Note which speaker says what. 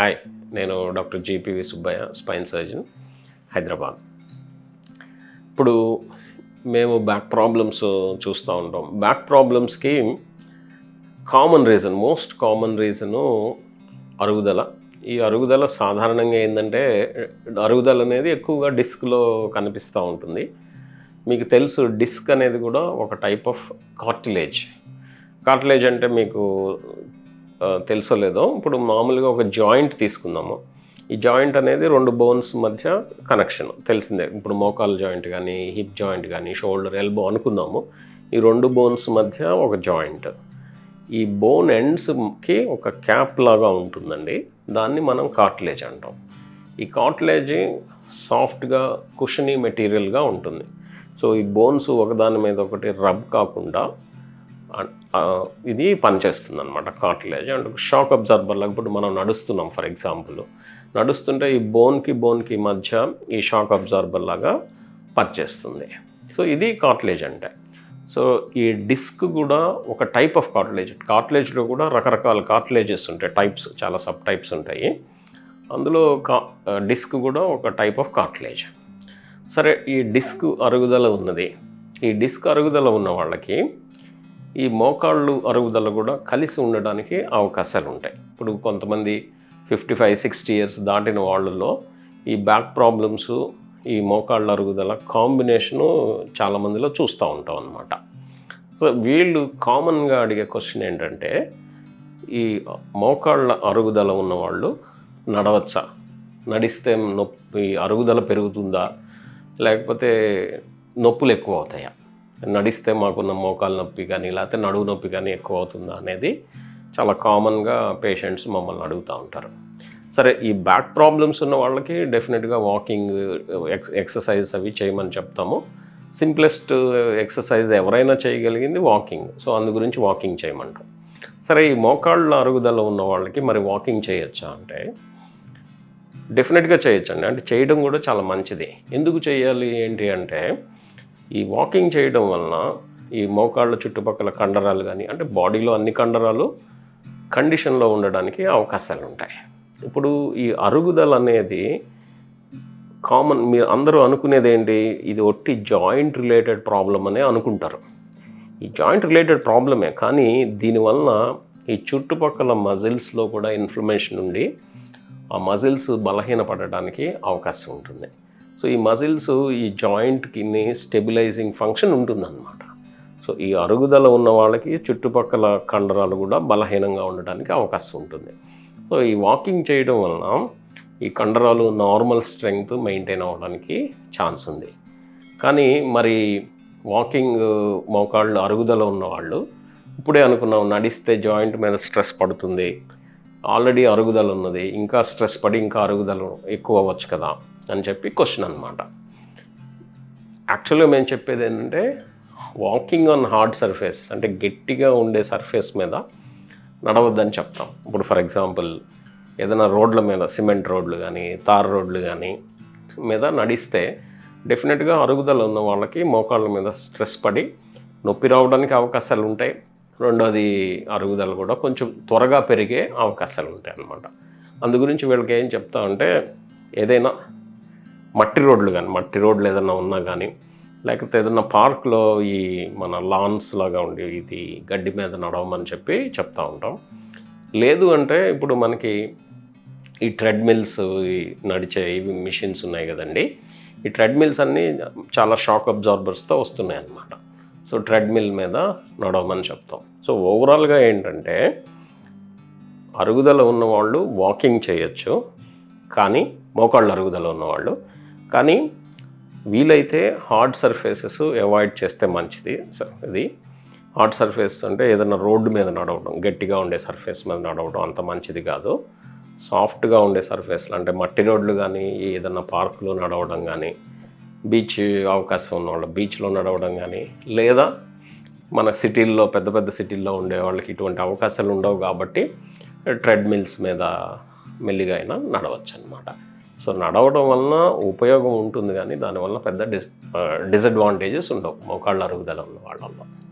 Speaker 1: hi నేను doctor GPV Subbaiah spine surgeon Hyderabad ఇప్పుడు మేము బ్యాక్ ప్రాబ్లమ్స్ చూస్తూ ఉంటాం బ్యాక్ ప్రాబ్లమ్స్కి common reason most common reason అరుగుదల ఈ అరుగుదల సాధారణంగా ఏంటంటే అరుగుదల అనేది ఎక్కువగా డిస్క్లో కనిపిస్తూ ఉంటుంది మీకు తెలుసు డిస్క్ అనేది కూడా ఒక టైప్ ఆఫ్ కార్టిలేజ్ కార్టిలేజ్ అంటే మీకు ఆ, తెలుసో లేదో ఇప్పుడు మామూలుగా ఒక జాయింట్ తీసుకుందాము ఈ జాయింట్ అనేది రెండు బోన్స్ మధ్య కనెక్షన్ తెలిసిందే ఇప్పుడు మోకాల్ జాయింట్ కానీ హిప్ జాయింట్ కానీ షోల్డర్ ఎల్బో అనుకుందాము ఈ రెండు బోన్స్ మధ్య ఒక జాయింట్ ఈ బోన్ ఎండ్స్కి ఒక క్యాప్ లాగా ఉంటుందండి దాన్ని మనం కార్టిలేజ్ అంటాం ఈ కార్టిలేజ్ సాఫ్ట్గా కుషనీ మెటీరియల్గా ఉంటుంది సో ఈ బోన్స్ ఒకదాని మీద ఒకటి రబ్ కాకుండా ఆ- ఆ, ఇది పనిచేస్తుంది అనమాట కార్టిలేజ్ అంటే షాక్ అబ్జర్బర్ లాగా ఇప్పుడు మనం నడుస్తున్నాం ఫర్ ఎగ్జాంపుల్ నడుస్తుంటే ఈ బోన్కి బోన్కి మధ్య ఈ షాక్ అబ్జార్బర్ లాగా పనిచేస్తుంది సో ఇది కార్టిలేజ్ అంటే సో ఈ డిస్క్ కూడా ఒక టైప్ ఆఫ్ కార్టిలేజ్ కార్టిలేజ్లో కూడా రకరకాల కార్టిలేజెస్ ఉంటాయి టైప్స్ చాలా సబ్ టైప్స్ ఉంటాయి అందులో కా డిస్క్ కూడా ఒక టైప్ ఆఫ్ కార్టిలేజ్ సరే ఈ డిస్క్ అరుగుదల ఉన్నది ఈ డిస్క్ అరుగుదల ఉన్న వాళ్ళకి ఈ మోకాళ్ళు అరుగుదల కూడా కలిసి ఉండడానికి అవకాశాలు ఉంటాయి ఇప్పుడు కొంతమంది ఫిఫ్టీ ఫైవ్ సిక్స్టీ ఇయర్స్ దాటిన వాళ్ళలో ఈ బ్యాక్ ప్రాబ్లమ్స్ ఈ మోకాళ్ళ అరుగుదల కాంబినేషను చాలామందిలో చూస్తూ ఉంటాం అన్నమాట సో వీళ్ళు కామన్గా అడిగే క్వశ్చన్ ఏంటంటే ఈ మోకాళ్ళ అరుగుదల ఉన్నవాళ్ళు నడవచ్చా నడిస్తే నొప్పి అరుగుదల పెరుగుతుందా లేకపోతే నొప్పులు ఎక్కువ అవుతాయా నడిస్తే మాకున్న మోకాలు నొప్పి కానీ లేకపోతే నడువు నొప్పి కానీ ఎక్కువ అవుతుందా అనేది చాలా కామన్గా పేషెంట్స్ మమ్మల్ని అడుగుతూ ఉంటారు సరే ఈ బ్యాక్ ప్రాబ్లమ్స్ ఉన్న వాళ్ళకి డెఫినెట్గా వాకింగ్ ఎక్స్ ఎక్సర్సైజ్ అవి చేయమని చెప్తాము సింప్లెస్ట్ ఎక్సర్సైజ్ ఎవరైనా చేయగలిగింది వాకింగ్ సో అందు గురించి వాకింగ్ చేయమంటాం సరే ఈ మోకాళ్ళ అరుగుదల ఉన్న వాళ్ళకి మరి వాకింగ్ చేయొచ్చా అంటే డెఫినెట్గా చేయొచ్చండి అంటే చేయడం కూడా చాలా మంచిది ఎందుకు చేయాలి ఏంటి అంటే ఈ వాకింగ్ చేయడం వలన ఈ మోకాళ్ళ చుట్టుపక్కల కండరాలు కానీ అంటే బాడీలో అన్ని కండరాలు కండిషన్లో ఉండడానికి అవకాశాలు ఉంటాయి ఇప్పుడు ఈ అరుగుదల అనేది కామన్ మీరు అందరూ అనుకునేది ఏంటి ఇది ఒట్టి జాయింట్ రిలేటెడ్ ప్రాబ్లం అనే అనుకుంటారు ఈ జాయింట్ రిలేటెడ్ ప్రాబ్లమే కానీ దీనివలన ఈ చుట్టుపక్కల మజిల్స్లో కూడా ఇన్ఫ్లమేషన్ ఉండి ఆ మజిల్స్ బలహీనపడడానికి అవకాశం ఉంటుంది సో ఈ మజిల్స్ ఈ జాయింట్కి స్టెబిలైజింగ్ ఫంక్షన్ ఉంటుందన్నమాట సో ఈ అరుగుదల ఉన్న వాళ్ళకి చుట్టుపక్కల కండరాలు కూడా బలహీనంగా ఉండడానికి అవకాశం ఉంటుంది సో ఈ వాకింగ్ చేయడం వలన ఈ కండరాలు నార్మల్ స్ట్రెంగ్త్ మెయింటైన్ అవ్వడానికి ఛాన్స్ ఉంది కానీ మరి వాకింగ్ మోకాళ్ళు అరుగుదల ఉన్నవాళ్ళు ఇప్పుడే అనుకున్నాం నడిస్తే జాయింట్ మీద స్ట్రెస్ పడుతుంది ఆల్రెడీ అరుగుదల ఉన్నది ఇంకా స్ట్రెస్ పడి ఇంకా అరుగుదల ఎక్కువ అవ్వచ్చు కదా అని చెప్పి క్వశ్చన్ అనమాట యాక్చువల్గా మేము చెప్పేది ఏంటంటే వాకింగ్ ఆన్ హార్డ్ సర్ఫేస్ అంటే గట్టిగా ఉండే సర్ఫేస్ మీద నడవద్దని చెప్తాం ఇప్పుడు ఫర్ ఎగ్జాంపుల్ ఏదైనా రోడ్ల మీద సిమెంట్ రోడ్లు కానీ తార్ రోడ్లు కానీ మీద నడిస్తే డెఫినెట్గా అరుగుదల ఉన్న వాళ్ళకి మోకాళ్ళ మీద స్ట్రెస్ పడి నొప్పి రావడానికి అవకాశాలు ఉంటాయి రెండోది అరుగుదల కూడా కొంచెం త్వరగా పెరిగే అవకాశాలు ఉంటాయి అన్నమాట అందు గురించి వీళ్ళకి ఏం చెప్తా అంటే ఏదైనా మట్టి రోడ్లు కానీ మట్టి రోడ్లు ఏదైనా ఉన్నా కానీ లేకపోతే ఏదైనా పార్క్లో ఈ మన లాన్స్ లాగా ఉండి ఇది గడ్డి మీద నడవమని చెప్పి చెప్తా ఉంటాం లేదు అంటే ఇప్పుడు మనకి ఈ ట్రెడ్మిల్స్ ఈ నడిచే ఇవి మిషన్స్ ఉన్నాయి కదండి ఈ ట్రెడ్మిల్స్ అన్నీ చాలా షాక్ అబ్జార్బర్స్తో వస్తున్నాయి అన్నమాట సో ట్రెడ్మిల్ మీద నడవమని చెప్తాం సో ఓవరాల్గా ఏంటంటే అరుగుదల ఉన్నవాళ్ళు వాకింగ్ చేయొచ్చు కానీ మోకాళ్ళు అరుగుదల ఉన్నవాళ్ళు కానీ వీలైతే హార్డ్ సర్ఫేసెస్ అవాయిడ్ చేస్తే మంచిది స- ఇది హార్డ్ సర్ఫేస్ అంటే ఏదైనా రోడ్డు మీద నడవడం గట్టిగా ఉండే సర్ఫేస్ మీద నడవడం అంత మంచిది కాదు సాఫ్ట్గా ఉండే సర్ఫేస్లు అంటే మట్టి రోడ్లు కానీ ఏదైనా పార్కులో నడవడం కానీ బీచ్ అవకాశం ఉన్న వాళ్ళు బీచ్లో నడవడం కానీ లేదా మన సిటీల్లో పెద్ద పెద్ద సిటీల్లో ఉండే వాళ్ళకి ఇటువంటి అవకాశాలు ఉండవు కాబట్టి ట్రెడ్మిల్స్ మీద మెల్లిగా అయినా నడవచ్చు అనమాట సో నడవడం వలన ఉపయోగం ఉంటుంది కానీ దానివల్ల పెద్ద డిస్ డిసడ్వాంటేజెస్ ఉండవు మోకాళ్ళ అరుగుదల ఉన్న వాళ్ళల్లో